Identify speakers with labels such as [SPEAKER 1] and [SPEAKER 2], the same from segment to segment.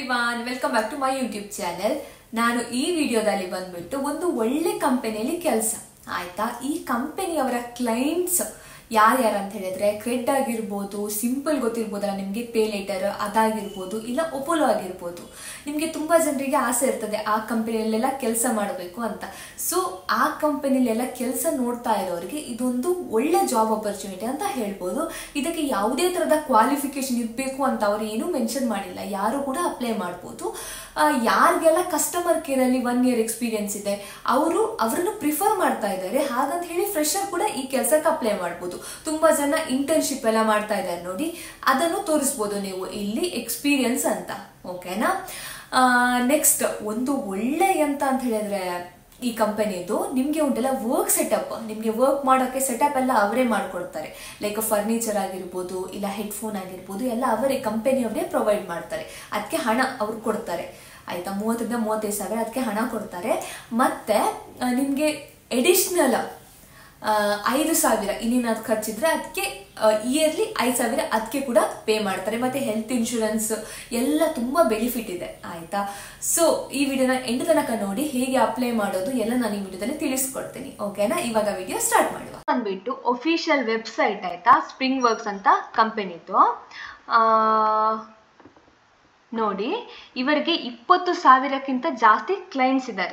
[SPEAKER 1] everyone welcome back to my YouTube channel ನಾನು ಈ ವಿಡಿಯೋದಲ್ಲಿ ಬಂದ್ಬಿಟ್ಟು ಒಂದು ಒಳ್ಳೆ ಕಂಪನಿಯಲ್ಲಿ ಕೆಲಸ ಆಯ್ತಾ ಈ ಕಂಪನಿಯವರ ಕ್ಲೈಂಟ್ಸ್ ಯಾರ್ಯಾರು ಅಂತ ಹೇಳಿದ್ರೆ ಕ್ರೆಡ್ ಆಗಿರ್ಬೋದು ಸಿಂಪಲ್ ಗೊತ್ತಿರ್ಬೋದಲ್ಲ ನಿಮಗೆ ಪೇ ಲೇಟರ್ ಅದಾಗಿರ್ಬೋದು ಇಲ್ಲ ಒಪೋಲೋ ಆಗಿರ್ಬೋದು ನಿಮಗೆ ತುಂಬ ಜನರಿಗೆ ಆಸೆ ಇರ್ತದೆ ಆ ಕಂಪನಿಯಲ್ಲೆಲ್ಲ ಕೆಲಸ ಮಾಡಬೇಕು ಅಂತ ಸೊ ಆ ಕಂಪನಿಲೆಲ್ಲ ಕೆಲಸ ನೋಡ್ತಾ ಇರೋರಿಗೆ ಇದೊಂದು ಒಳ್ಳೆ ಜಾಬ್ ಆಪರ್ಚುನಿಟಿ ಅಂತ ಹೇಳ್ಬೋದು ಇದಕ್ಕೆ ಯಾವುದೇ ಥರದ ಕ್ವಾಲಿಫಿಕೇಶನ್ ಇರಬೇಕು ಅಂತ ಅವರು ಏನೂ ಮೆನ್ಷನ್ ಮಾಡಿಲ್ಲ ಯಾರು ಕೂಡ ಅಪ್ಲೈ ಮಾಡ್ಬೋದು ಆ, ಯಾರಿಗೆಲ್ಲ ಕಸ್ಟಮರ್ ಕೇರಲ್ಲಿ ಒನ್ ಇಯರ್ ಎಕ್ಸ್ಪೀರಿಯನ್ಸ್ ಇದೆ ಅವರು ಅವರನ್ನು ಪ್ರಿಫರ್ ಮಾಡ್ತಾ ಇದ್ದಾರೆ ಹಾಗಂತ ಹೇಳಿ ಫ್ರೆಶರ್ ಕೂಡ ಈ ಕೆಲಸಕ್ಕೆ ಅಪ್ಲೈ ಮಾಡ್ಬೋದು ತುಂಬಾ ಜನ ಇಂಟರ್ನ್ಶಿಪ್ ಎಲ್ಲ ಮಾಡ್ತಾ ಇದ್ದಾರೆ ನೋಡಿ ಅದನ್ನು ತೋರಿಸ್ಬೋದು ನೀವು ಇಲ್ಲಿ ಎಕ್ಸ್ಪೀರಿಯನ್ಸ್ ಅಂತ ಓಕೆನಾ ನೆಕ್ಸ್ಟ್ ಒಂದು ಒಳ್ಳೆ ಎಂತ ಅಂತ ಹೇಳಿದ್ರೆ ಈ ಕಂಪನಿದು ನಿಮಗೆ ಉಂಟಲ್ಲ ವರ್ಕ್ ಸೆಟಪ್ ನಿಮಗೆ ವರ್ಕ್ ಮಾಡೋಕ್ಕೆ ಸೆಟಪ್ ಎಲ್ಲ ಅವರೇ ಮಾಡ್ಕೊಡ್ತಾರೆ ಲೈಕ್ ಫರ್ನಿಚರ್ ಆಗಿರ್ಬೋದು ಇಲ್ಲ ಹೆಡ್ಫೋನ್ ಆಗಿರ್ಬೋದು ಎಲ್ಲ ಅವರೇ ಕಂಪನಿಯವರೇ ಪ್ರೊವೈಡ್ ಮಾಡ್ತಾರೆ ಅದಕ್ಕೆ ಹಣ ಅವ್ರು ಕೊಡ್ತಾರೆ ಆಯ್ತಾ ಮೂವತ್ತರಿಂದ ಮೂವತ್ತೈದು ಸಾವಿರ ಅದಕ್ಕೆ ಹಣ ಕೊಡ್ತಾರೆ ಮತ್ತೆ ನಿಮಗೆ ಎಡಿಷ್ನಲ್ ಐದು ಸಾವಿರ ಇನ್ನೇನಾದ್ರು ಖರ್ಚಿದ್ರೆ ಅದಕ್ಕೆ ಇಯರ್ಲಿ ಐದು ಸಾವಿರ ಅದಕ್ಕೆ ಕೂಡ ಪೇ ಮಾಡ್ತಾರೆ ಮತ್ತೆ ಹೆಲ್ತ್ ಇನ್ಶೂರೆನ್ಸ್ ಎಲ್ಲ ತುಂಬಾ ಬೆನಿಫಿಟ್ ಇದೆ ಆಯ್ತಾ ಸೊ ಈ ವಿಡಿಯೋನ ಎಂಟು ತನಕ ನೋಡಿ ಹೇಗೆ ಅಪ್ಲೈ ಮಾಡೋದು ಎಲ್ಲ ನಾನು ಈ ವಿಡಿಯೋದಲ್ಲಿ ತಿಳಿಸ್ಕೊಡ್ತೀನಿ ಓಕೆನಾ ಇವಾಗ ವಿಡಿಯೋ ಸ್ಟಾರ್ಟ್ ಮಾಡುವ ಬಂದ್ಬಿಟ್ಟು ಒಫಿಷಿಯಲ್ ವೆಬ್ಸೈಟ್ ಆಯ್ತಾ ಸ್ಪ್ರಿಂಗ್ ವರ್ಕ್ಸ್ ಅಂತ ಕಂಪನಿದು ನೋಡಿ ಇವರಿಗೆ ಇಪ್ಪತ್ತು ಸಾವಿರಕ್ಕಿಂತ ಜಾಸ್ತಿ ಕ್ಲೈಂಟ್ಸ್ ಇದ್ದಾರೆ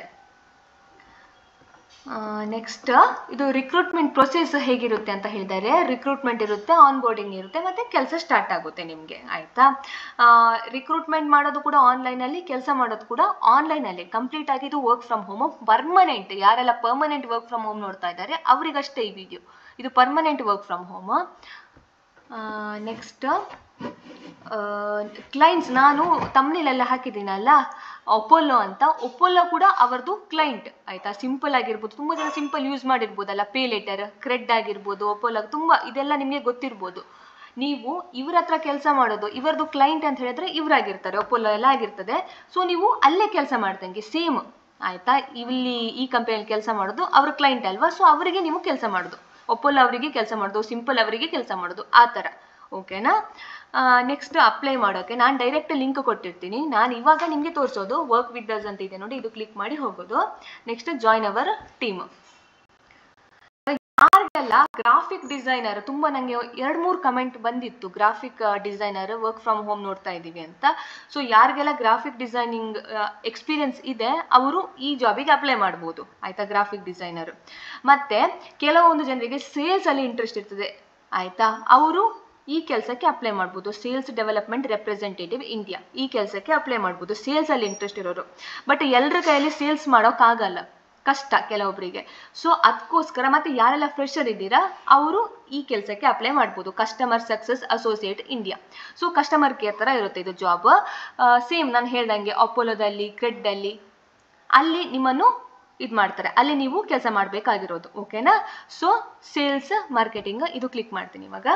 [SPEAKER 1] ನೆಕ್ಸ್ಟ್ ಇದು ರಿಕ್ರೂಟ್ಮೆಂಟ್ ಪ್ರೊಸೆಸ್ ಹೇಗಿರುತ್ತೆ ಅಂತ ಹೇಳಿದ್ದಾರೆ ರಿಕ್ರೂಟ್ಮೆಂಟ್ ಇರುತ್ತೆ ಆನ್ ಬೋರ್ಡಿಂಗ್ ಇರುತ್ತೆ ಮತ್ತೆ ಕೆಲಸ ಸ್ಟಾರ್ಟ್ ಆಗುತ್ತೆ ನಿಮಗೆ ಆಯ್ತಾ ರಿಕ್ರೂಟ್ಮೆಂಟ್ ಮಾಡೋದು ಕೂಡ ಆನ್ಲೈನಲ್ಲಿ ಕೆಲಸ ಮಾಡೋದು ಕೂಡ ಆನ್ಲೈನಲ್ಲಿ ಕಂಪ್ಲೀಟ್ ಆಗಿ ಇದು ವರ್ಕ್ ಫ್ರಮ್ ಹೋಮ್ ಪರ್ಮನೆಂಟ್ ಯಾರೆಲ್ಲ ಪರ್ಮನೆಂಟ್ ವರ್ಕ್ ಫ್ರಮ್ ಹೋಮ್ ನೋಡ್ತಾ ಇದ್ದಾರೆ ಅವರಿಗಷ್ಟೇ ಈ ವಿಡಿಯೋ ಇದು permanent work from home next clients ನಾನು ತಮ್ಮನೇಲೆಲ್ಲ ಹಾಕಿದ್ದೀನಲ್ಲ ಒಪೋಲೋ ಅಂತ ಒಪೋಲೋ ಕೂಡ ಅವರದು ಕ್ಲೈಂಟ್ ಆಯ್ತಾ ಸಿಂಪಲ್ ಆಗಿರ್ಬೋದು ತುಂಬ ಜನ ಸಿಂಪಲ್ ಯೂಸ್ ಮಾಡಿರ್ಬೋದಲ್ಲ ಪೇ ಲೆಟರ್ ಕ್ರೆಡ್ ಆಗಿರ್ಬೋದು ಒಪೋಲೋ ತುಂಬ ಇದೆಲ್ಲ ನಿಮಗೆ ಗೊತ್ತಿರ್ಬೋದು ನೀವು ಇವ್ರ ಹತ್ರ ಕೆಲಸ ಮಾಡೋದು ಇವರದು ಕ್ಲೈಂಟ್ ಅಂತ ಹೇಳಿದ್ರೆ ಇವರಾಗಿರ್ತಾರೆ ಒಪೋಲೋ ಎಲ್ಲ ಆಗಿರ್ತದೆ ಸೊ ನೀವು ಅಲ್ಲೇ ಕೆಲಸ ಮಾಡ್ದಂಗೆ ಸೇಮ್ ಆಯ್ತಾ ಇಲ್ಲಿ ಈ ಕಂಪನಿಯಲ್ಲಿ ಕೆಲಸ ಮಾಡೋದು ಅವ್ರ ಕ್ಲೈಂಟ್ ಅಲ್ವಾ ಸೊ ಅವರಿಗೆ ನೀವು ಕೆಲಸ ಮಾಡೋದು ಒಪ್ಪೋಲ್ ಅವರಿಗೆ ಕೆಲಸ ಮಾಡೋದು ಸಿಂಪಲ್ ಅವರಿಗೆ ಕೆಲಸ ಮಾಡೋದು ಆ ಥರ ಓಕೆನಾ ನೆಕ್ಸ್ಟ್ ಅಪ್ಲೈ ಮಾಡೋಕ್ಕೆ ನಾನು ಡೈರೆಕ್ಟ್ ಲಿಂಕ್ ಕೊಟ್ಟಿರ್ತೀನಿ ನಾನು ಇವಾಗ ನಿಮಗೆ ತೋರಿಸೋದು ವರ್ಕ್ ವಿತ್ ಡಸ್ ಅಂತ ಇದೆ ನೋಡಿ ಇದು ಕ್ಲಿಕ್ ಮಾಡಿ ಹೋಗೋದು ನೆಕ್ಸ್ಟ್ ಜಾಯ್ನ್ ಅವರ್ ಟೀಮ್ ಯಾರಿಗೆಲ್ಲ ಗ್ರಾಫಿಕ್ ಡಿಸೈನರ್ ತುಂಬ ನನಗೆ ಎರಡು ಮೂರು ಕಮೆಂಟ್ ಬಂದಿತ್ತು graphic designer work from home ನೋಡ್ತಾ ಇದ್ದೀವಿ ಅಂತ ಸೊ ಯಾರಿಗೆಲ್ಲ ಗ್ರಾಫಿಕ್ ಡಿಸೈನಿಂಗ್ ಎಕ್ಸ್ಪೀರಿಯನ್ಸ್ ಇದೆ ಅವರು ಈ ಜಾಬಿಗೆ ಅಪ್ಲೈ ಮಾಡ್ಬೋದು ಆಯ್ತಾ ಗ್ರಾಫಿಕ್ ಡಿಸೈನರ್ ಮತ್ತೆ ಕೆಲವೊಂದು ಜನರಿಗೆ ಸೇಲ್ಸ್ ಅಲ್ಲಿ ಇಂಟ್ರೆಸ್ಟ್ ಇರ್ತದೆ ಆಯ್ತಾ ಅವರು ಈ ಕೆಲಸಕ್ಕೆ ಅಪ್ಲೈ ಮಾಡ್ಬೋದು ಸೇಲ್ಸ್ ಡೆವಲಪ್ಮೆಂಟ್ ರೆಪ್ರೆಸೆಂಟೇಟಿವ್ ಇಂಡಿಯಾ ಈ ಕೆಲಸಕ್ಕೆ ಅಪ್ಲೈ ಮಾಡ್ಬೋದು ಸೇಲ್ಸ್ ಅಲ್ಲಿ ಇಂಟ್ರೆಸ್ಟ್ ಇರೋರು ಬಟ್ ಎಲ್ಲರ ಕೈಯಲ್ಲಿ ಸೇಲ್ಸ್ ಮಾಡೋಕ್ಕಾಗಲ್ಲ ಕಷ್ಟ ಕೆಲವೊಬ್ಬರಿಗೆ ಸೊ ಅದಕ್ಕೋಸ್ಕರ ಮತ್ತೆ ಯಾರೆಲ್ಲ ಫ್ರೆಶರ್ ಇದ್ದೀರಾ ಅವರು ಈ ಕೆಲಸಕ್ಕೆ ಅಪ್ಲೈ ಮಾಡ್ಬೋದು customer success associate India so customer care ಥರ ಇರುತ್ತೆ ಇದು ಜಾಬ್ ಸೇಮ್ ನಾನು ಹೇಳ್ದಂಗೆ ಅಪೋಲೋದಲ್ಲಿ ಕ್ರೆಡ್ಡಲ್ಲಿ ಅಲ್ಲಿ ನಿಮ್ಮನ್ನು ಇದು ಮಾಡ್ತಾರೆ ಅಲ್ಲಿ ನೀವು ಕೆಲಸ ಮಾಡಬೇಕಾಗಿರೋದು ಓಕೆನಾ ಸೊ ಸೇಲ್ಸ್ ಮಾರ್ಕೆಟಿಂಗ್ ಇದು ಕ್ಲಿಕ್ ಮಾಡ್ತೀನಿ ಇವಾಗ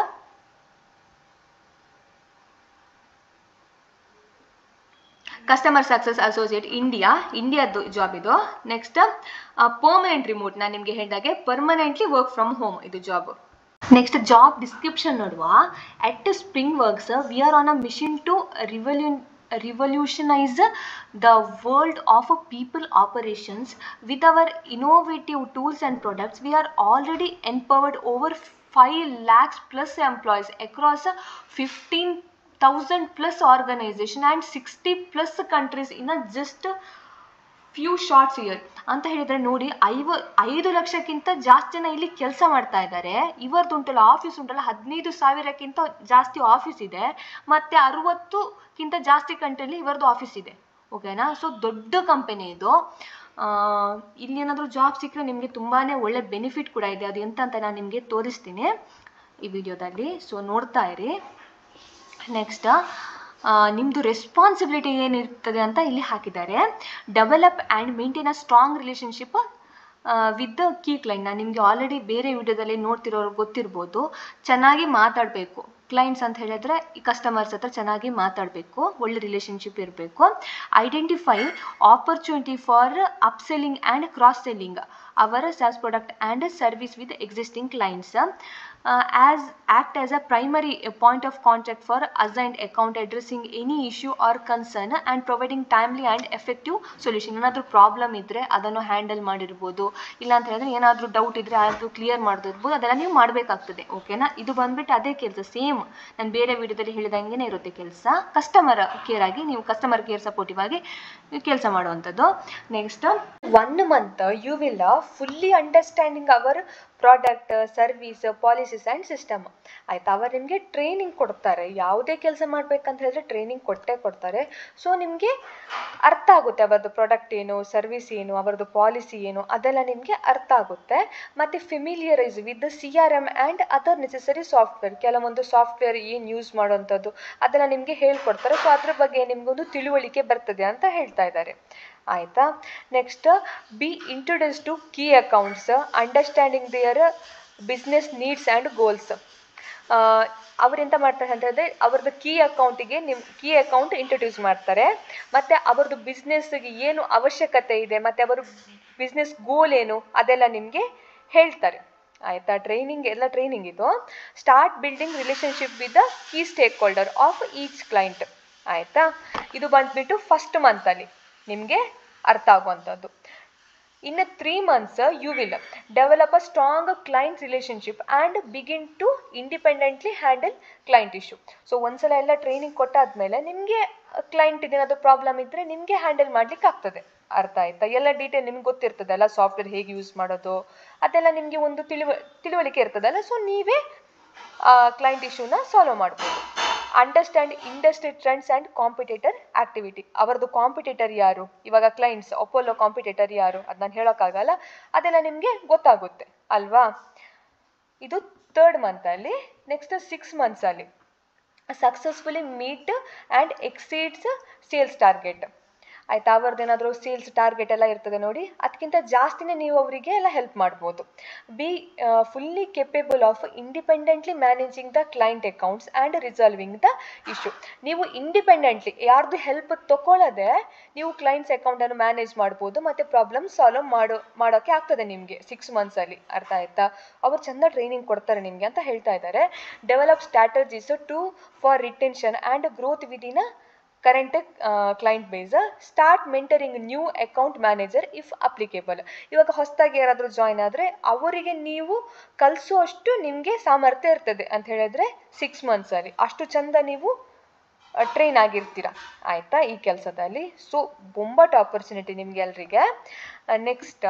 [SPEAKER 1] ಕಸ್ಟಮರ್ ಸಕ್ಸಸ್ ಅಸೋಸಿಯೇಟ್ ಇಂಡಿಯಾ ಇಂಡಿಯಾದ್ದು ಜಾಬ್ ಇದು ನೆಕ್ಸ್ಟ್ ಪರ್ಮನೆಂಟ್ ರಿಮೋಟ್ ನಾನು ನಿಮಗೆ ಹೇಳಿದಾಗೆ ಪರ್ಮನೆಂಟ್ಲಿ ವರ್ಕ್ ಫ್ರಮ್ ಹೋಮ್ ಇದು ಜಾಬ್ ನೆಕ್ಸ್ಟ್ ಜಾಬ್ ಡಿಸ್ಕ್ರಿಪ್ಷನ್ ನೋಡುವ at Spring Works we are on a mission to revolu revolutionize the world of people operations with our innovative tools and products we are already empowered over 5 lakhs plus employees across 15000 plus organization and 60 plus countries in a just few shorts year ಅಂತ ಹೇಳಿದ್ರೆ ನೋಡಿ ಐವ ಐದು ಲಕ್ಷಕ್ಕಿಂತ ಜಾಸ್ತಿ ಜನ ಇಲ್ಲಿ ಕೆಲಸ ಮಾಡ್ತಾ ಇದ್ದಾರೆ ಇವರದ್ದು ಉಂಟಲ್ಲ ಆಫೀಸ್ ಉಂಟಲ್ಲ ಹದಿನೈದು ಸಾವಿರಕ್ಕಿಂತ ಜಾಸ್ತಿ ಆಫೀಸ್ ಇದೆ ಮತ್ತೆ ಅರವತ್ತುಕ್ಕಿಂತ ಜಾಸ್ತಿ ಕಂಟ್ರಿಲಿ ಇವರದ್ದು ಆಫೀಸ್ ಇದೆ ಓಕೆನಾ ಸೊ ದೊಡ್ಡ ಕಂಪನಿ ಇದು ಇಲ್ಲಿ ಏನಾದರೂ ಜಾಬ್ ಸಿಕ್ಕರೆ ನಿಮಗೆ ತುಂಬಾ ಒಳ್ಳೆ ಬೆನಿಫಿಟ್ ಕೂಡ ಇದೆ ಅದು ಎಂತ ಅಂತ ನಾನು ನಿಮಗೆ ತೋರಿಸ್ತೀನಿ ಈ ವಿಡಿಯೋದಲ್ಲಿ ಸೊ ನೋಡ್ತಾ ಇರಿ ನೆಕ್ಸ್ಟ್ ನಿಮ್ಮದು ರೆಸ್ಪಾನ್ಸಿಬಿಲಿಟಿ ಏನಿರ್ತದೆ ಅಂತ ಇಲ್ಲಿ ಹಾಕಿದ್ದಾರೆ develop and maintain a strong relationship with the key client ನಾನು ನಿಮಗೆ ಆಲ್ರೆಡಿ ಬೇರೆ ವಿಡಿಯೋದಲ್ಲಿ ನೋಡ್ತಿರೋರು ಗೊತ್ತಿರ್ಬೋದು ಚೆನ್ನಾಗಿ ಮಾತಾಡಬೇಕು ಕ್ಲೈಂಟ್ಸ್ ಅಂತ ಹೇಳಿದ್ರೆ ಈ ಕಸ್ಟಮರ್ಸ್ ಹತ್ರ ಚೆನ್ನಾಗಿ ಮಾತಾಡಬೇಕು ಒಳ್ಳೆ ರಿಲೇಷನ್ಶಿಪ್ ಇರಬೇಕು identify opportunity for upselling and cross selling ಅವರ SaaS product and service with existing clients
[SPEAKER 2] as act as a primary point of contact for assigned account addressing any issue or concern and providing timely and effective solution ಏನಾದರೂ problem ಇದ್ದರೆ ಅದನ್ನು handle ಮಾಡಿರ್ಬೋದು ಇಲ್ಲ ಅಂತ ಹೇಳಿದ್ರೆ ಏನಾದರೂ doubt ಇದ್ದರೆ ಅದು ಕ್ಲಿಯರ್ ಮಾಡೋದಿರ್ಬೋದು ಅದೆಲ್ಲ ನೀವು ಮಾಡಬೇಕಾಗ್ತದೆ ಓಕೆನಾ ಇದು ಬಂದ್ಬಿಟ್ಟು ಅದೇ ಕೆಲಸ ಸೇಮ್ ನಾನು ಬೇರೆ ವಿಡಿಯೋದಲ್ಲಿ ಹೇಳಿದಂಗೆ ಇರುತ್ತೆ ಕೆಲಸ ಕಸ್ಟಮರ್ ಕೇರ್ ಆಗಿ ನೀವು ಕಸ್ಟಮರ್ ಕೇರ್ ಸಪೋರ್ಟಿವ್ ಆಗಿ ಕೆಲಸ ಮಾಡುವಂಥದ್ದು next one month you will fully understanding our product service policies and system ಆಯ್ತಾ ಅವರು ನಿಮಗೆ ಟ್ರೈನಿಂಗ್ ಕೊಡ್ತಾರೆ ಯಾವುದೇ ಕೆಲಸ ಮಾಡ್ಬೇಕಂತ ಹೇಳಿದ್ರೆ ಟ್ರೈನಿಂಗ್ ಕೊಟ್ಟೇ ಕೊಡ್ತಾರೆ ಸೊ ನಿಮಗೆ ಅರ್ಥ ಆಗುತ್ತೆ ಅವರದ್ದು ಪ್ರಾಡಕ್ಟ್ ಏನು ಸರ್ವಿಸ್ ಏನು ಅವರದ್ದು ಪಾಲಿಸಿ ಏನು ಅದೆಲ್ಲ ನಿಮಗೆ ಅರ್ಥ ಆಗುತ್ತೆ ಮತ್ತು familiarise with C R M and other necessary software ಕೆಲವೊಂದು ಸಾಫ್ಟ್ವೇರ್ ಏನು ಯೂಸ್ ಮಾಡೋವಂಥದ್ದು ಅದೆಲ್ಲ ನಿಮಗೆ ಹೇಳ್ಕೊಡ್ತಾರೆ ಸೊ ಅದ್ರ ಬಗ್ಗೆ ನಿಮಗೊಂದು ತಿಳುವಳಿಕೆ ಬರ್ತದೆ ಅಂತ ಹೇಳ್ತಾ ಇದ್ದಾರೆ ಆಯಿತಾ next be introduce to key accounts understanding their business needs and goals ಅವರೆಂತ ಮಾಡ್ತಾರೆ ಅಂತ ಹೇಳಿದ್ರೆ ಅವ್ರದ್ದು ಕೀ ಅಕೌಂಟಿಗೆ ನಿಮ್ಮ ಕೀ ಅಕೌಂಟ್ ಇಂಟ್ರೊಡ್ಯೂಸ್ ಮಾಡ್ತಾರೆ ಮತ್ತು ಅವ್ರದ್ದು ಬಿಸ್ನೆಸ್ಗೆ ಏನು ಅವಶ್ಯಕತೆ ಇದೆ ಮತ್ತು ಅವರು ಬಿಸ್ನೆಸ್ ಗೋಲ್ ಏನು ಅದೆಲ್ಲ ನಿಮಗೆ ಹೇಳ್ತಾರೆ ಆಯಿತಾ ಟ್ರೈನಿಂಗ್ ಎಲ್ಲ ಟ್ರೈನಿಂಗ್ ಇದು start building relationship with the key stakeholder of each client ಆಯಿತಾ ಇದು ಬಂದುಬಿಟ್ಟು ಫಸ್ಟ್ ಮಂತಲ್ಲಿ ನಿಮಗೆ ಅರ್ಥ ಆಗುವಂಥದ್ದು ಇನ್ನು three months you will develop a strong client relationship and begin to independently handle client issue so ಒಂದ್ಸಲ ಎಲ್ಲ ಟ್ರೈನಿಂಗ್ ಕೊಟ್ಟಾದ್ಮೇಲೆ ನಿಮಗೆ ಕ್ಲೈಂಟ್ ಏನಾದರೂ ಪ್ರಾಬ್ಲಮ್ ಇದ್ದರೆ ನಿಮಗೆ ಹ್ಯಾಂಡಲ್ ಮಾಡ್ಲಿಕ್ಕೆ ಆಗ್ತದೆ ಅರ್ಥ ಆಯ್ತಾ ಎಲ್ಲ ಡೀಟೇಲ್ ನಿಮ್ಗೆ ಗೊತ್ತಿರ್ತದಲ್ಲ ಸಾಫ್ಟ್ವೇರ್ ಹೇಗೆ ಯೂಸ್ ಮಾಡೋದು ಅದೆಲ್ಲ ನಿಮಗೆ ಒಂದು ತಿಳುವ ತಿಳುವಳಿಕೆ ಇರ್ತದಲ್ಲ ಸೊ ನೀವೇ ಕ್ಲೈಂಟ್ ಇಶ್ಯೂನ ಸಾಲ್ವ್ ಮಾಡ್ಬೋದು understand industry trends and competitor activity ಅವರದ್ದು ಕಾಂಪಿಟೇಟರ್ ಯಾರು ಇವಾಗ ಕ್ಲೈಂಟ್ಸ್ ಒಪ್ಪೋಲೋ ಕಾಂಪಿಟೇಟರ್ ಯಾರು ಅದು ನಾನು ಹೇಳೋಕ್ಕಾಗಲ್ಲ ಅದೆಲ್ಲ ನಿಮಗೆ ಗೊತ್ತಾಗುತ್ತೆ ಅಲ್ವಾ ಇದು ತರ್ಡ್ ಮಂತಲ್ಲಿ ನೆಕ್ಸ್ಟ್ ಸಿಕ್ಸ್ ಮಂತ್ಸಲ್ಲಿ successfully meet and exceeds sales target ಆಯಿತಾ ಅವ್ರದ್ದು ಏನಾದರೂ ಸೇಲ್ಸ್ ಟಾರ್ಗೆಟ್ ಎಲ್ಲ ಇರ್ತದೆ ನೋಡಿ ಅದಕ್ಕಿಂತ ಜಾಸ್ತಿನೇ ನೀವು ಅವರಿಗೆ ಎಲ್ಲ ಹೆಲ್ಪ್ ಮಾಡ್ಬೋದು be fully capable of independently managing the client accounts and resolving the issue ನೀವು ಇಂಡಿಪೆಂಡೆಂಟ್ಲಿ ಯಾರ್ದು ಹೆಲ್ಪ್ ತಗೊಳ್ಳದೆ ನೀವು ಕ್ಲೈಂಟ್ಸ್ ಅಕೌಂಟನ್ನು ಮ್ಯಾನೇಜ್ ಮಾಡ್ಬೋದು ಮತ್ತು ಪ್ರಾಬ್ಲಮ್ ಸಾಲ್ವ್ ಮಾಡೋ ಮಾಡೋಕ್ಕೆ ಆಗ್ತದೆ ನಿಮಗೆ ಸಿಕ್ಸ್ ಮಂತ್ಸಲ್ಲಿ ಅರ್ಥ ಆಯ್ತಾ ಅವರು ಚೆಂದ ಟ್ರೈನಿಂಗ್ ಕೊಡ್ತಾರೆ ನಿಮಗೆ ಅಂತ ಹೇಳ್ತಾ ಇದ್ದಾರೆ develop strategies to for retention and growth within current client base start mentoring new account manager if applicable ಇವಾಗ ಹೊಸದಾಗಿ ಯಾರಾದರೂ ಜಾಯ್ನ್ ಆದರೆ ಅವರಿಗೆ ನೀವು ಕಲಿಸುವಷ್ಟು ನಿಮಗೆ ಸಾಮರ್ಥ್ಯ ಇರ್ತದೆ ಅಂತ ಹೇಳಿದ್ರೆ ಸಿಕ್ಸ್ ಮಂತ್ಸಲ್ಲಿ ಅಷ್ಟು ಚಂದ ನೀವು ಟ್ರೈನ್ ಆಗಿರ್ತೀರ ಆಯಿತಾ ಈ ಕೆಲಸದಲ್ಲಿ ಸೊ ಬೊಂಬಾಟ್ ಆಪರ್ಚುನಿಟಿ ನಿಮಗೆ ಎಲ್ರಿಗೆ ನೆಕ್ಸ್ಟ್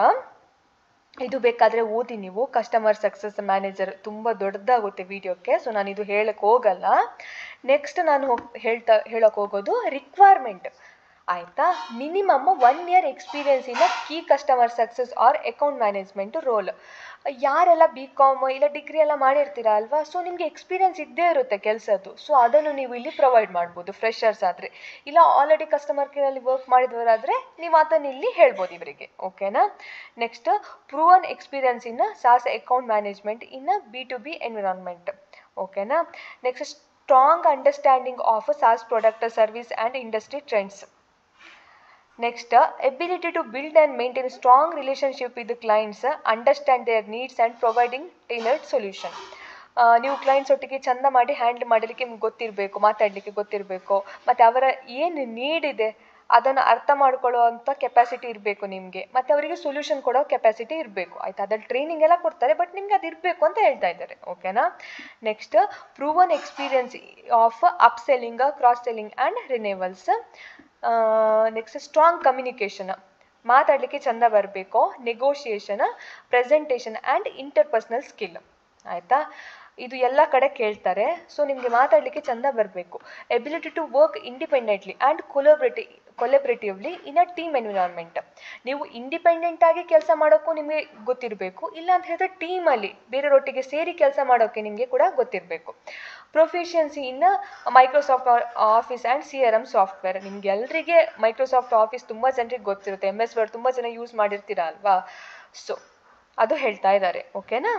[SPEAKER 2] ಇದು ಬೇಕಾದರೆ ಓದಿ ನೀವು ಕಸ್ಟಮರ್ ಸಕ್ಸಸ್ ಮ್ಯಾನೇಜರ್ ತುಂಬ ದೊಡ್ಡದಾಗುತ್ತೆ ವಿಡಿಯೋಕ್ಕೆ ಸೊ ನಾನು ಇದು ಹೇಳಕ್ಕೆ ಹೋಗಲ್ಲ ನೆಕ್ಸ್ಟ್ ನಾನು ಹೋಗ್ ಹೇಳ್ತಾ ಹೇಳೋಕೆ ಹೋಗೋದು ರಿಕ್ವೈರ್ಮೆಂಟ್ ಆಯಿತಾ minimum one year experience in key customer success or account management role ಯಾರೆಲ್ಲ ಬಿ ಕಾಮ್ ಇಲ್ಲ ಡಿಗ್ರಿ ಎಲ್ಲ ಮಾಡಿರ್ತೀರ ಅಲ್ವಾ ಸೊ ನಿಮಗೆ ಎಕ್ಸ್ಪೀರಿಯನ್ಸ್ ಇದ್ದೇ ಇರುತ್ತೆ ಕೆಲಸದ್ದು ಸೊ ಅದನ್ನು ನೀವು ಇಲ್ಲಿ ಪ್ರೊವೈಡ್ ಮಾಡ್ಬೋದು ಫ್ರೆಷರ್ಸ್ ಆದರೆ ಇಲ್ಲ ಆಲ್ರೆಡಿ ಕಸ್ಟಮರ್ ಕೇರಲ್ಲಿ ವರ್ಕ್ ಮಾಡಿದವರಾದರೆ ನೀವು ಅದನ್ನು ಇಲ್ಲಿ ಹೇಳ್ಬೋದು ಇವರಿಗೆ ಓಕೆನಾ next proven experience in SaaS account management in B to B environment ಓಕೆನಾ next strong understanding of SaaS product service and industry trends next ability to build and maintain strong relationship with clients understand their needs and providing tailored solution ನೀವು ಕ್ಲೈಂಟ್ಸ್ ಒಟ್ಟಿಗೆ ಚಂದ ಮಾಡಿ handle ಮಾಡಲಿಕ್ಕೆ ನಿಮ್ಗೆ ಗೊತ್ತಿರಬೇಕು ಮಾತಾಡಲಿಕ್ಕೆ ಗೊತ್ತಿರಬೇಕು ಮತ್ತು ಅವರ ಏನು ನೀಡ್ ಇದೆ ಅದನ್ನು ಅರ್ಥ ಮಾಡ್ಕೊಳ್ಳೋ ಅಂಥ ಕೆಪಾಸಿಟಿ ಇರಬೇಕು ನಿಮಗೆ ಮತ್ತು ಅವರಿಗೆ ಸೊಲ್ಯೂಷನ್ ಕೊಡೋ ಕೆಪಾಸಿಟಿ ಇರಬೇಕು ಆಯಿತಾ ಅದ್ರಲ್ಲಿ ಟ್ರೈನಿಂಗ್ ಎಲ್ಲ ಕೊಡ್ತಾರೆ ಬಟ್ ನಿಮಗೆ ಅದು ಇರಬೇಕು ಅಂತ ಹೇಳ್ತಾ ಇದ್ದಾರೆ ಓಕೆನಾ next proven experience of up selling cross selling and renewals next strong communication ಮಾತಾಡಲಿಕ್ಕೆ ಚಂದ ಬರಬೇಕು negotiation presentation and interpersonal skill ಆಯಿತಾ ಇದು ಎಲ್ಲ ಕಡೆ ಕೇಳ್ತಾರೆ ಸೊ ನಿಮಗೆ ಮಾತಾಡಲಿಕ್ಕೆ ಚಂದ ಬರಬೇಕು ability to work independently and ಕೊಲೊಬ್ರೇಟಿ collaboratively in a team environment ನೀವು ಇಂಡಿಪೆಂಡೆಂಟ್ ಆಗಿ ಕೆಲಸ ಮಾಡೋಕ್ಕೂ ನಿಮಗೆ ಗೊತ್ತಿರಬೇಕು ಇಲ್ಲ ಅಂತ ಹೇಳಿದ್ರೆ ಟೀಮಲ್ಲಿ ಬೇರೆಯವರೊಟ್ಟಿಗೆ ಸೇರಿ ಕೆಲಸ ಮಾಡೋಕ್ಕೆ ನಿಮಗೆ ಕೂಡ ಗೊತ್ತಿರಬೇಕು proficiency in Microsoft Office and C R M software ನಿಮ್ಗೆ ಎಲ್ರಿಗೆ ಮೈಕ್ರೋಸಾಫ್ಟ್ ಆಫೀಸ್ ತುಂಬ ಜನರಿಗೆ ಗೊತ್ತಿರುತ್ತೆ ಎಮ್ ಎಸ್ ವರ್ಡ್ ತುಂಬ ಜನ ಯೂಸ್ ಮಾಡಿರ್ತೀರ ಅಲ್ವಾ ಸೊ ಅದು ಹೇಳ್ತಾ ಇದ್ದಾರೆ ಓಕೆನಾ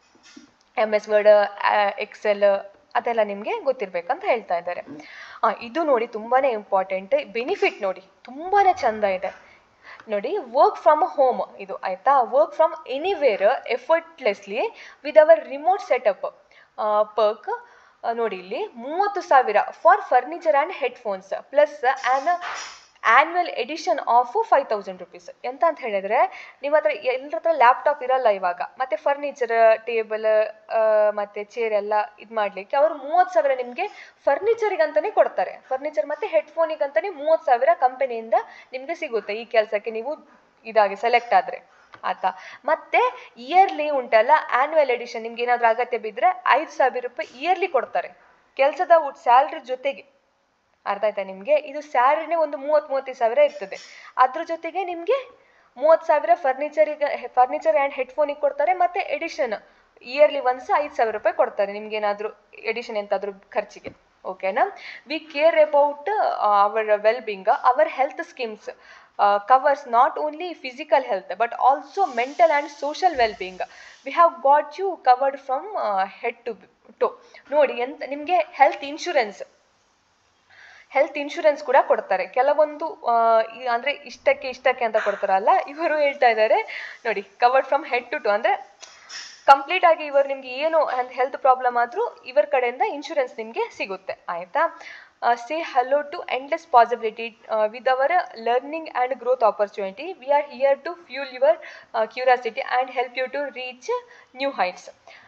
[SPEAKER 2] ಎಮ್ ಎಸ್ ವರ್ಡ್ ಎಕ್ಸೆಲ್ ಅದೆಲ್ಲ ನಿಮಗೆ ಗೊತ್ತಿರಬೇಕಂತ ಹೇಳ್ತಾ ಇದ್ದಾರೆ ಇದು ನೋಡಿ ತುಂಬಾ ಇಂಪಾರ್ಟೆಂಟ್ ಬೆನಿಫಿಟ್ ನೋಡಿ ತುಂಬಾ ಚೆಂದ ಇದೆ ನೋಡಿ ವರ್ಕ್ ಫ್ರಮ್ ಹೋಮ್ ಇದು ಆಯಿತಾ work from anywhere effortlessly with our remote setup perk ನೋಡಿ ಇಲ್ಲಿ ಮೂವತ್ತು ಸಾವಿರ for furniture and headphones plus an annual addition of five thousand rupees ಎಂತ ಅಂತ ಹೇಳಿದ್ರೆ ನಿಮ್ಮ ಹತ್ರ ಎಲ್ಲರ ಹತ್ರ ಲ್ಯಾಪ್ಟಾಪ್ ಇರಲ್ಲ ಇವಾಗ ಮತ್ತೆ ಫರ್ನಿಚರ್ ಟೇಬಲ್ ಮತ್ತೆ ಚೇರ್ ಎಲ್ಲ ಇದು ಮಾಡಲಿಕ್ಕೆ ಅವರು ಮೂವತ್ತು ಸಾವಿರ ನಿಮಗೆ ಫರ್ನಿಚರಿಗಂತಾನೆ ಕೊಡ್ತಾರೆ ಫರ್ನಿಚರ್ ಮತ್ತೆ ಹೆಡ್ಫೋನಿಗಂತಾನೆ ಮೂವತ್ತು ಸಾವಿರ ಕಂಪನಿಯಿಂದ ನಿಮಗೆ ಸಿಗುತ್ತೆ ಈ ಕೆಲಸಕ್ಕೆ ನೀವು ಇದಾಗಿ ಸೆಲೆಕ್ಟ್ ಆದರೆ ಆಯ್ತಾ ಮತ್ತೆ ಇಯರ್ಲಿ ಉಂಟಲ್ಲ ಆನ್ಯುವಲ್ ಎಡಿಷನ್ ನಿಮ್ಗೆ ಏನಾದರೂ ಅಗತ್ಯ ಬಿದ್ದರೆ ಐದು ಸಾವಿರ ರೂಪಾಯಿ ಇಯರ್ಲಿ ಕೊಡ್ತಾರೆ ಕೆಲಸದ ಸ್ಯಾಲ್ರಿ ಜೊತೆಗೆ ಅರ್ಥ ಆಯ್ತಾ ನಿಮಗೆ ಇದು ಸ್ಯಾಲ್ರಿನೇ ಒಂದು ಮೂವತ್ತು ಮೂವತ್ತೈದು ಸಾವಿರ ಇರ್ತದೆ ಅದ್ರ ಜೊತೆಗೆ ನಿಮಗೆ ಮೂವತ್ತು ಸಾವಿರ ಫರ್ನಿಚರಿಗೆ ಫರ್ನಿಚರ್ ಆ್ಯಂಡ್ ಹೆಡ್ಫೋನಿಗೆ ಕೊಡ್ತಾರೆ ಮತ್ತು ಎಡಿಷನ್ ಇಯರ್ಲಿ ಒನ್ಸ್ ಐದು ಸಾವಿರ ರೂಪಾಯಿ ಕೊಡ್ತಾರೆ ನಿಮ್ಗೆ ಏನಾದರೂ ಎಡಿಷನ್ ಎಂತಾದರೂ ಖರ್ಚಿಗೆ ಓಕೆನಾ we care about our well being our health schemes covers not only physical health but also mental and social well being we have got you covered from head to toe ನೋಡಿ ಎಂತ ನಿಮಗೆ health insurance health insurance ಕೂಡ ಕೊಡ್ತಾರೆ ಕೆಲವೊಂದು ಅಂದರೆ ಇಷ್ಟಕ್ಕೆ ಇಷ್ಟಕ್ಕೆ ಅಂತ ಕೊಡ್ತಾರಲ್ಲ ಇವರು ಹೇಳ್ತಾ ಇದ್ದಾರೆ ನೋಡಿ covered from head to toe ಅಂದರೆ ಕಂಪ್ಲೀಟ್ ಆಗಿ ಇವರು ನಿಮ್ಗೆ ಏನು ಹೆಲ್ತ್ ಪ್ರಾಬ್ಲಮ್ ಆದರೂ ಇವರ ಕಡೆಯಿಂದ ಇನ್ಶೂರೆನ್ಸ್ ನಿಮಗೆ ಸಿಗುತ್ತೆ ಆಯಿತಾ say hello to endless possibility with our learning and growth opportunity we are here to fuel your curiosity and help you to reach new heights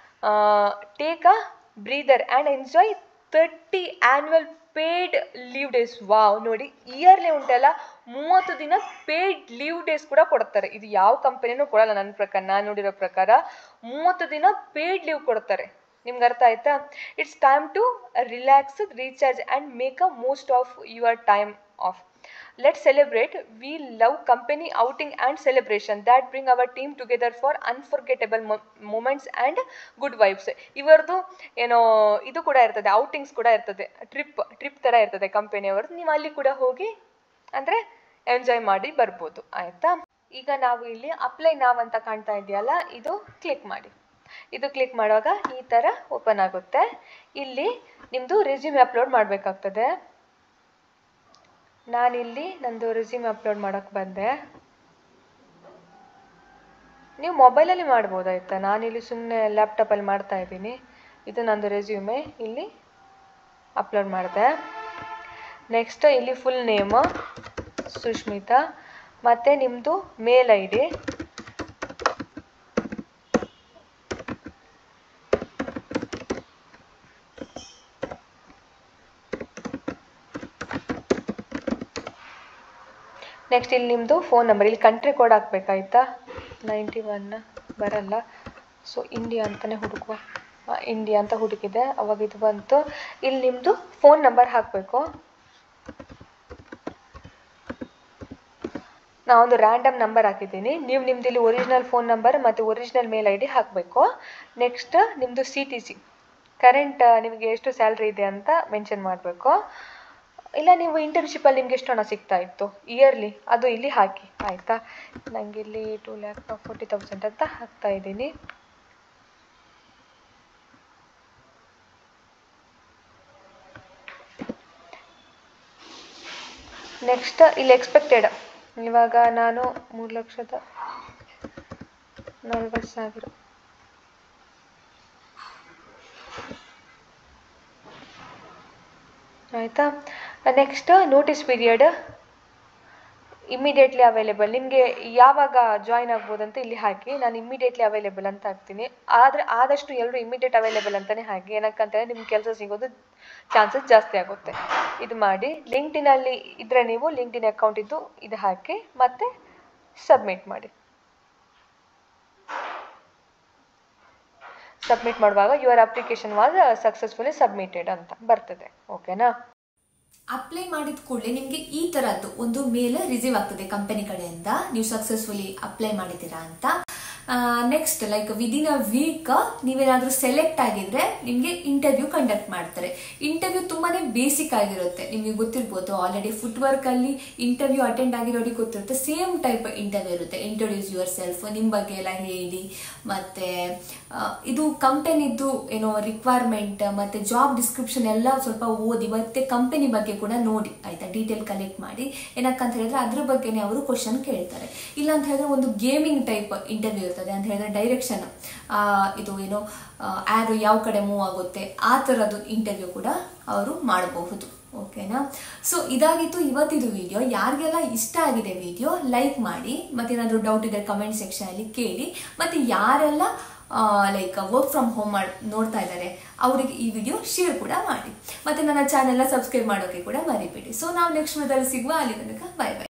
[SPEAKER 2] take a breather and enjoy thirty annual paid leave days wow ನೋಡಿ yearly ಉಂಟಲ್ಲ ಮೂವತ್ತು ದಿನ paid leave days ಕೂಡ ಕೊಡ್ತಾರೆ ಇದು ಯಾವ ಕಂಪನಿನೂ ಕೊಡಲ್ಲ ನನ್ನ ಪ್ರಕಾರ ನಾನು ನೋಡಿರೋ ಪ್ರಕಾರ ಮೂವತ್ತು ದಿನ ಪೇಡ್ ಲೀವ್ ಕೊಡ್ತಾರೆ ನಿಮ್ಗೆ ಅರ್ಥ ಆಯ್ತಾ it's time to relax recharge and make a most of your time off let celebrate we love company outing and celebration that bring our team together for unforgettable moments and good vibes ಇವರದು ಏನೋ ಇದು ಕೂಡ ಇರ್ತದೆ outings ಕೂಡ ಇರ್ತದೆ trip trip ಥರ ಇರ್ತದೆ ಕಂಪನಿಯವ್ರದ್ದು ನೀವು ಅಲ್ಲಿ ಕೂಡ ಹೋಗಿ ಅಂದರೆ ಎಂಜಾಯ್ ಮಾಡಿ ಬರ್ಬೋದು ಆಯಿತಾ ಈಗ ನಾವು ಇಲ್ಲಿ ಅಪ್ಲೈ ನಾವ್ ಅಂತ ಕಾಣ್ತಾ ಇದೆಯಲ್ಲ ಇದು ಕ್ಲಿಕ್ ಮಾಡಿ ಇದು ಕ್ಲಿಕ್ ಮಾಡುವಾಗ ಈ ಥರ ಓಪನ್ ಆಗುತ್ತೆ ಇಲ್ಲಿ ನಿಮ್ಮದು ರೆಸ್ಯೂಮ್ ಅಪ್ಲೋಡ್ ಮಾಡಬೇಕಾಗ್ತದೆ ನಾನಿಲ್ಲಿ ನಂದು ರೆಸ್ಯೂಮ್ ಅಪ್ಲೋಡ್ ಮಾಡೋಕ್ಕೆ ಬಂದೆ ನೀವು ಮೊಬೈಲಲ್ಲಿ ಮಾಡ್ಬೋದು ಆಯಿತಾ ನಾನಿಲ್ಲಿ ಸುಮ್ಮನೆ ಲ್ಯಾಪ್ಟಾಪಲ್ಲಿ ಮಾಡ್ತಾ ಇದ್ದೀನಿ ಇದು ನಂದು ರೆಸ್ಯೂಮೆ ಇಲ್ಲಿ ಅಪ್ಲೋಡ್ ಮಾಡಿದೆ ನೆಕ್ಸ್ಟ್ ಇಲ್ಲಿ ಫುಲ್ ನೇಮು ಸುಷ್ಮಿತಾ ಮತ್ತು ನಿಮ್ಮದು ಮೇಲ್ ಐ ಡಿ ನೆಕ್ಸ್ಟ್ ಇಲ್ಲಿ ನಿಮ್ಮದು ಫೋನ್ ನಂಬರ್ ಇಲ್ಲಿ ಕಂಟ್ರಿ ಕೋಡ್ ಹಾಕ್ಬೇಕಾಯ್ತಾ ನೈಂಟಿ ಒನ್ ಬರಲ್ಲ ಸೊ ಇಂಡಿಯಾ ಅಂತಲೇ ಹುಡುಕುವ ಇಂಡಿಯಾ ಅಂತ ಹುಡುಕಿದೆ ಅವಾಗ ಇದು ಬಂತು ಇಲ್ಲಿ ನಿಮ್ಮದು ಫೋನ್ ನಂಬರ್ ಹಾಕಬೇಕು ನಾವೊಂದು ರ್ಯಾಂಡಮ್ ನಂಬರ್ ಹಾಕಿದ್ದೀನಿ ನೀವು ನಿಮ್ದು ಇಲ್ಲಿ ಒರಿಜಿನಲ್ ಫೋನ್ ನಂಬರ್ ಮತ್ತು ಒರಿಜಿನಲ್ ಮೇಲ್ ಐ ಡಿ ಹಾಕಬೇಕು ನೆಕ್ಸ್ಟ್ ನಿಮ್ಮದು ಸಿ ಟಿ ಸಿ ಕರೆಂಟ್ ನಿಮಗೆ ಎಷ್ಟು ಸ್ಯಾಲ್ರಿ ಇದೆ ಅಂತ ಮೆನ್ಷನ್ ಮಾಡಬೇಕು ಇಲ್ಲ ನೀವು ಇಂಟರ್ನ್ಶಿಪ್ಪಲ್ಲಿ ನಿಮ್ಗೆ ಎಷ್ಟು ಹಣ ಸಿಗ್ತಾ ಇತ್ತು ಇಯರ್ಲಿ ಅದು ಇಲ್ಲಿ ಹಾಕಿ ಆಯಿತಾ ನನಗೆ ಇಲ್ಲಿ ಟೂ ಲ್ಯಾಕ್ ಫೋರ್ಟಿ ತೌಸಂಡ್ ಅಂತ ಹಾಕ್ತಾ ಇದ್ದೀನಿ ನೆಕ್ಸ್ಟ್ ಇಲ್ಲಿ ಎಕ್ಸ್ಪೆಕ್ಟೆಡ್ ಇವಾಗ ನಾನು ಮೂರು ಲಕ್ಷದ ನಲ್ವತ್ತು ಸಾವಿರ ಆಯಿತಾ next notice period immediately available ನಿಮಗೆ ಯಾವಾಗ ಜಾಯ್ನ್ ಆಗ್ಬೋದು ಅಂತ ಇಲ್ಲಿ ಹಾಕಿ ನಾನು ಇಮ್ಮಿಡಿಯೇಟ್ಲಿ ಅವೈಲೇಬಲ್ ಅಂತ ಹಾಕ್ತೀನಿ ಆದರೆ ಆದಷ್ಟು ಎಲ್ಲರೂ ಇಮ್ಮಿಡಿಯೇಟ್ ಅವೈಲೇಬಲ್ ಅಂತಲೇ ಹಾಕಿ ಏನಕ್ಕಂತಂದರೆ ನಿಮ್ಗೆ ಕೆಲಸ ಸಿಗೋದು ಚಾನ್ಸಸ್ ಜಾಸ್ತಿ ಆಗುತ್ತೆ ಇದು ಮಾಡಿ ಲಿಂಕ್ಡಿನಲ್ಲಿ ಇದ್ದರೆ ನೀವು ಲಿಂಕ್ಡಿನ್ ಅಕೌಂಟ್ ಇದ್ದು ಇದು ಹಾಕಿ ಮತ್ತು ಸಬ್ಮಿಟ್ ಮಾಡಿ ಸಬ್ಮಿಟ್ ಮಾಡುವಾಗ your application was successfully submitted ಅಂತ ಬರ್ತದೆ ಓಕೆನಾ
[SPEAKER 1] ಅಪ್ಲೈ ಮಾಡಿದ ಕೂಡಲೇ ನಿಮಗೆ ಈ ತರದ್ದು ಒಂದು ಮೇಲ್ ರಿಸೀವ್ ಆಗ್ತದೆ ಕಂಪನಿ ಕಡೆಯಿಂದ ನೀವು ಸಕ್ಸಸ್ಫುಲಿ ಅಪ್ಲೈ ಮಾಡಿದ್ದೀರಾ ಅಂತ next like within a week ನೀವೇನಾದ್ರೂ ಸೆಲೆಕ್ಟ್ ಆಗಿದ್ರೆ ನಿಮಗೆ ಇಂಟರ್ವ್ಯೂ ಕಂಡಕ್ಟ್ ಮಾಡ್ತಾರೆ ಇಂಟರ್ವ್ಯೂ ತುಂಬಾನೇ ಬೇಸಿಕ್ ಆಗಿರುತ್ತೆ ನಿಮಗೆ ಗೊತ್ತಿರ್ಬೋದು ಆಲ್ರೆಡಿ ಫುಟ್ ವರ್ಕ್ ಅಲ್ಲಿ ಇಂಟರ್ವ್ಯೂ ಅಟೆಂಡ್ ಆಗಿರೋರಿಗೆ ಗೊತ್ತಿರುತ್ತೆ ಸೇಮ್ ಟೈಪ್ ಇಂಟರ್ವ್ಯೂ ಇರುತ್ತೆ ಇಂಟ್ರೊಡ್ಯೂಸ್ ಯುವರ್ ಸೆಲ್ಫ್ ನಿಮ್ಮ ಬಗ್ಗೆ ಎಲ್ಲ ಹೇಳಿ ಮತ್ತೆ ಆ, ಇದು ಕಂಪನಿದು ಏನೋ ರಿಕ್ವೈರ್ಮೆಂಟ್ ಮತ್ತೆ ಜಾಬ್ ಡಿಸ್ಕ್ರಿಪ್ಷನ್ ಎಲ್ಲ ಸ್ವಲ್ಪ ಓದಿ ಮತ್ತೆ ಕಂಪನಿ ಬಗ್ಗೆ ಕೂಡ ನೋಡಿ ಆಯ್ತಾ ಡೀಟೇಲ್ ಕಲೆಕ್ಟ್ ಮಾಡಿ ಏನಕ್ಕಂತ ಹೇಳಿದ್ರೆ ಅದ್ರ ಬಗ್ಗೆನೇ ಅವರು ಕ್ವಶನ್ ಕೇಳ್ತಾರೆ ಇಲ್ಲ ಅಂತ ಹೇಳಿದ್ರೆ ಒಂದು ಗೇಮಿಂಗ್ ಟೈಪ್ ಇಂಟರ್ವ್ಯೂ ಇರ್ತದೆ ಅಂತ ಹೇಳಿದ್ರೆ ಡೈರೆಕ್ಷನ್ ಇದು ಏನು ಆ್ಯರು ಯಾವ ಕಡೆ ಮೂವ್ ಆಗುತ್ತೆ ಆ ಥರದ್ದು ಇಂಟರ್ವ್ಯೂ ಕೂಡ ಅವರು ಮಾಡಬಹುದು ಓಕೆನಾ ಸೊ ಇದಾಗಿತ್ತು ಇವತ್ತಿದು ವಿಡಿಯೋ ಯಾರಿಗೆಲ್ಲ ಇಷ್ಟ ಆಗಿದೆ ವಿಡಿಯೋ ಲೈಕ್ ಮಾಡಿ ಮತ್ತೇನಾದರೂ ಡೌಟ್ ಇದೆ ಕಮೆಂಟ್ ಸೆಕ್ಷನಲ್ಲಿ ಕೇಳಿ ಮತ್ತು ಯಾರೆಲ್ಲ ಲೈಕ್ ವರ್ಕ್ ಫ್ರಮ್ ಹೋಮ್ ಮಾಡಿ ನೋಡ್ತಾ ಇದ್ದಾರೆ ಅವರಿಗೆ ಈ ವಿಡಿಯೋ ಶೇರ್ ಕೂಡ ಮಾಡಿ ಮತ್ತು ನನ್ನ ಚಾನೆಲ್ನ ಸಬ್ಸ್ಕ್ರೈಬ್ ಮಾಡೋಕ್ಕೆ ಕೂಡ ಮರಿಬೇಡಿ ಸೊ ನಾವು ನೆಕ್ಸ್ಟ್ ವಿಡಿಯೋದಲ್ಲಿ ಸಿಗುವ ಅಲ್ಲಿ ತನಕ ಬೈ ಬೈ